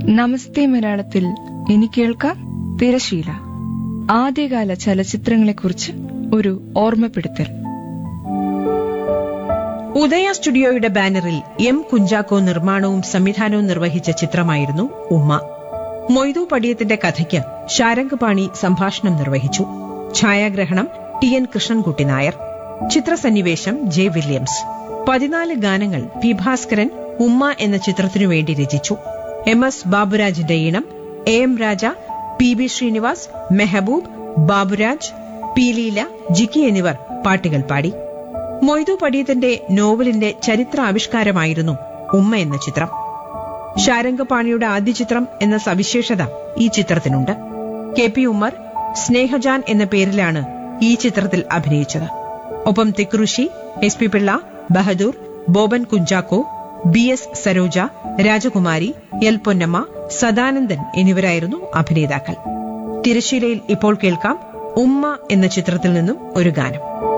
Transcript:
നമസ്തേ മലയാളത്തിൽ ഇനി കേൾക്കാം തിരശീല ആദ്യകാല ചലച്ചിത്രങ്ങളെക്കുറിച്ച് ഒരു ഓർമ്മപ്പെടുത്തൽ ഉദയ സ്റ്റുഡിയോയുടെ ബാനറിൽ എം കുഞ്ചാക്കോ നിർമ്മാണവും സംവിധാനവും നിർവഹിച്ച ചിത്രമായിരുന്നു ഉമ്മ മൊയ്തു പടിയത്തിന്റെ കഥയ്ക്ക് ശാരംഗ് പാണി സംഭാഷണം നിർവഹിച്ചു ഛായാഗ്രഹണം ടി എൻ കൃഷ്ണൻകുട്ടി നായർ ചിത്രസന്നിവേശം ജെ വില്യംസ് പതിനാല് ഗാനങ്ങൾ പി ഭാസ്കരൻ ഉമ്മ എന്ന ചിത്രത്തിനു വേണ്ടി രചിച്ചു എം എസ് ബാബുരാജിന്റെ ഈണം A M Raja P B Srinivas Mehboob Baburaj P Leela Jikki എന്നിവർ പാട്ടുകൾ പാടി മൊയ്തു പടിയത്തിന്റെ നോവലിന്റെ ചരിത്രാവിഷ്കാരമായിരുന്നു ഉമ്മ എന്ന ചിത്രം ശാരംഗപാണിയുടെ ആദ്യ ചിത്രം എന്ന സവിശേഷത ഈ ചിത്രത്തിനുണ്ട് കെ പി ഉമ്മർ സ്നേഹജാൻ എന്ന പേരിലാണ് ഈ ചിത്രത്തിൽ അഭിനയിച്ചത് ഒപ്പം Thikkurissy S P Pillai Bahadoor Boban Kunchacko B S Saroja Rajakumari L Ponnamma Sadanandan എന്നിവരായിരുന്നു അഭിനേതാക്കൾ തിരശ്ശീലയിൽ ഇപ്പോൾ കേൾക്കാം ഉമ്മ എന്ന ചിത്രത്തിൽ നിന്നും ഒരു ഗാനം